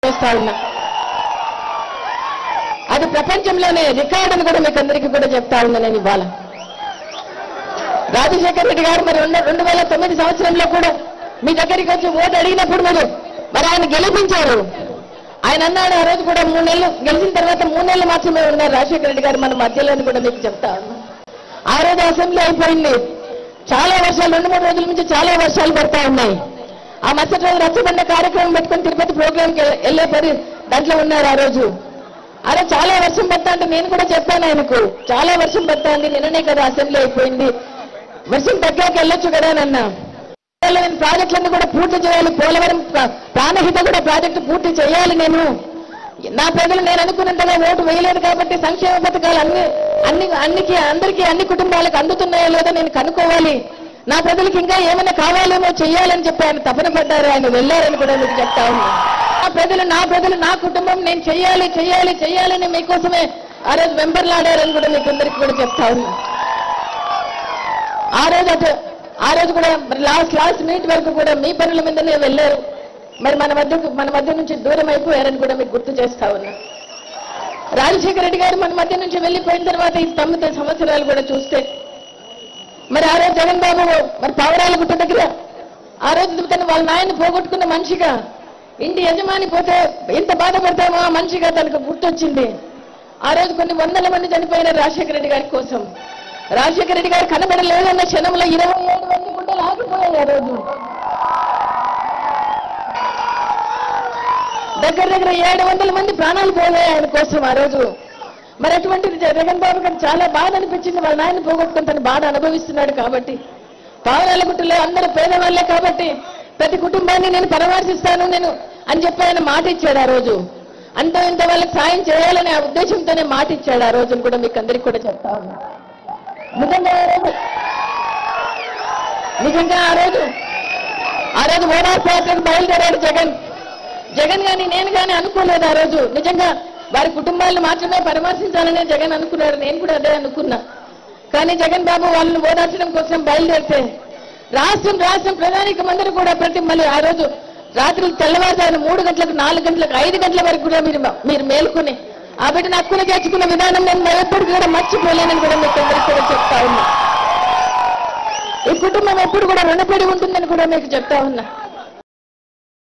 తీసుకొస్తా ఉన్నా అది ప్రపంచంలోనే రికార్డు అని కూడా మీకు అందరికీ కూడా చెప్తా ఉన్నా నేను ఇవాళ రాజశేఖర రెడ్డి గారు మరి రెండు రెండు వేల తొమ్మిది సంవత్సరంలో కూడా మీ దగ్గరికి వచ్చి ఓటు అడిగినప్పుడు మీరు మరి ఆయన గెలిపించారు ఆయన అన్నాడు ఆ రోజు కూడా మూడు నెలలు గెలిచిన తర్వాత మూడు నెలలు మాత్రమే ఉన్నారు రాజశేఖర రెడ్డి గారు మన మధ్యలో అని కూడా మీకు చెప్తా ఉన్నా ఆ రోజు అసెంబ్లీ అయిపోయింది చాలా వర్షాలు రెండు మూడు రోజుల నుంచి చాలా వర్షాలు పడతా ఉన్నాయి ఆ మరుసటి రోజు రచ్చబండ కార్యక్రమం పెట్టుకొని తిరుపతి ప్రోగ్రామ్కి వెళ్ళే పరి దాంట్లో ఉన్నారు ఆ రోజు అరే చాలా వర్షం పడతా అంటే నేను కూడా చెప్పాను ఆయనకు చాలా వర్షం పడతా ఉంది నిన్ననే కదా అసెంబ్లీ అయిపోయింది వర్షం తగ్గాక వెళ్ళొచ్చు కదా అని అన్నా నేను ప్రాజెక్టులను కూడా పూర్తి చేయాలి పోలవరం ప్ర- ప్రాణహిత కూడా ప్రాజెక్టు పూర్తి చేయాలి నేను నా ప్రజలు నేను అనుకున్నంతగా ఓటు వేయలేదు కాబట్టి సంక్షేమ పథకాలు అన్ని అన్ని అన్నికి అందరికీ అన్ని కుటుంబాలకు అందుతున్నాయో లేదో నేను కనుక్కోవాలి నా ప్రజలకు ఇంకా ఏమైనా కావాలేమో చెయ్యాలని చెప్పి ఆయన తపన పడ్డారు ఆయన వెళ్ళారని కూడా మీకు చెప్తా ఉన్నా నా ప్రజలు నా ప్రజలు నా కుటుంబం నేను చెయ్యాలి చెయ్యాలి చెయ్యాలని మీకోసమే ఆ రోజు మెంబర్లు ఆడారని కూడా మీకు అందరికీ కూడా చెప్తా ఉన్నా ఆ రోజు అటు ఆ రోజు కూడా మరి లాస్ట్ లాస్ట్ మినిట్ వరకు కూడా మీ పనుల మీదనే వెళ్ళారు మరి మన మధ్యకు మన మధ్య నుంచి దూరం అయిపోయారని కూడా మీకు గుర్తు చేస్తా ఉన్నా రాజశేఖర రెడ్డి గారు మన మధ్య నుంచి వెళ్ళిపోయిన తర్వాత ఈ తొమ్మిది సంవత్సరాలు కూడా చూస్తే మరి ఆ రోజు జగన్ బాబు మరి పావురాల గుట్ట దగ్గర ఆ రోజు తను వాళ్ళ నాయన్ని పోగొట్టుకున్న మనిషిగా ఇంటి యజమాని పోతే ఎంత బాధపడతామో ఆ మనిషిగా తనకు గుర్తొచ్చింది ఆ రోజు కొన్ని వందల మంది చనిపోయిన రాజశేఖర రెడ్డి గారి కోసం రాజశేఖర రెడ్డి గారు కనబడలేదన్న క్షణంలో ఇరవై ఏడు మంది గుండెలు ఆగిపోయాయి ఆ రోజు దగ్గర దగ్గర ఏడు వందల మంది ప్రాణాలు పోయాయి ఆయన కోసం ఆ రోజు మరి అటువంటిది జ- జగన్ బాబు గారు చాలా బాధ అనిపించింది వాళ్ళ నాయన పోగొట్టుకుని తను బాధ అనుభవిస్తున్నాడు కాబట్టి పావురాల గుట్టులో అందరూ పేదవాళ్లే కాబట్టి ప్రతి కుటుంబాన్ని నేను పరామర్శిస్తాను నేను అని చెప్పి ఆయన మాట ఇచ్చాడు ఆ రోజు అంత ఇంత వాళ్ళకి సాయం చేయాలనే ఆ ఉద్దేశంతోనే మాట ఇచ్చాడు ఆ రోజును కూడా మీకు అందరికీ కూడా చెప్తా ఉన్నా నిజంగా ఆ రోజు నిజంగా ఆ రోజు ఆ రోజు ఓదార్పు యాత్రకు బయలుదేరాడు జగన్ జగన్ గాని నేను గాని అనుకోలేదు ఆ రోజు నిజంగా వారి కుటుంబాలను మాత్రమే పరామర్శించాలనే జగన్ అనుకున్నాడు నేను కూడా అదే అనుకున్నా కానీ జగన్ బాబు వాళ్ళని ఓదార్చడం కోసం బయలుదేరితే రాష్ట్రం రాష్ట్రం ప్రధానికం అందరూ కూడా ప్రతి మళ్ళీ ఆ రోజు రాత్రి తెల్లవారుజామున మూడు గంటలకు నాలుగు గంటలకు ఐదు గంటల వరకు కూడా మీరు మీరు మేలుకుని ఆ బిడ్డను హక్కులు చేర్చుకున్న విధానం నేను ఎప్పుడు కూడా మర్చిపోలేనని కూడా మీకు అందరికీ కూడా చెప్తా ఉన్నా ఈ కుటుంబం ఎప్పుడు కూడా రుణపడి ఉంటుందని కూడా మీకు చెప్తా ఉన్నా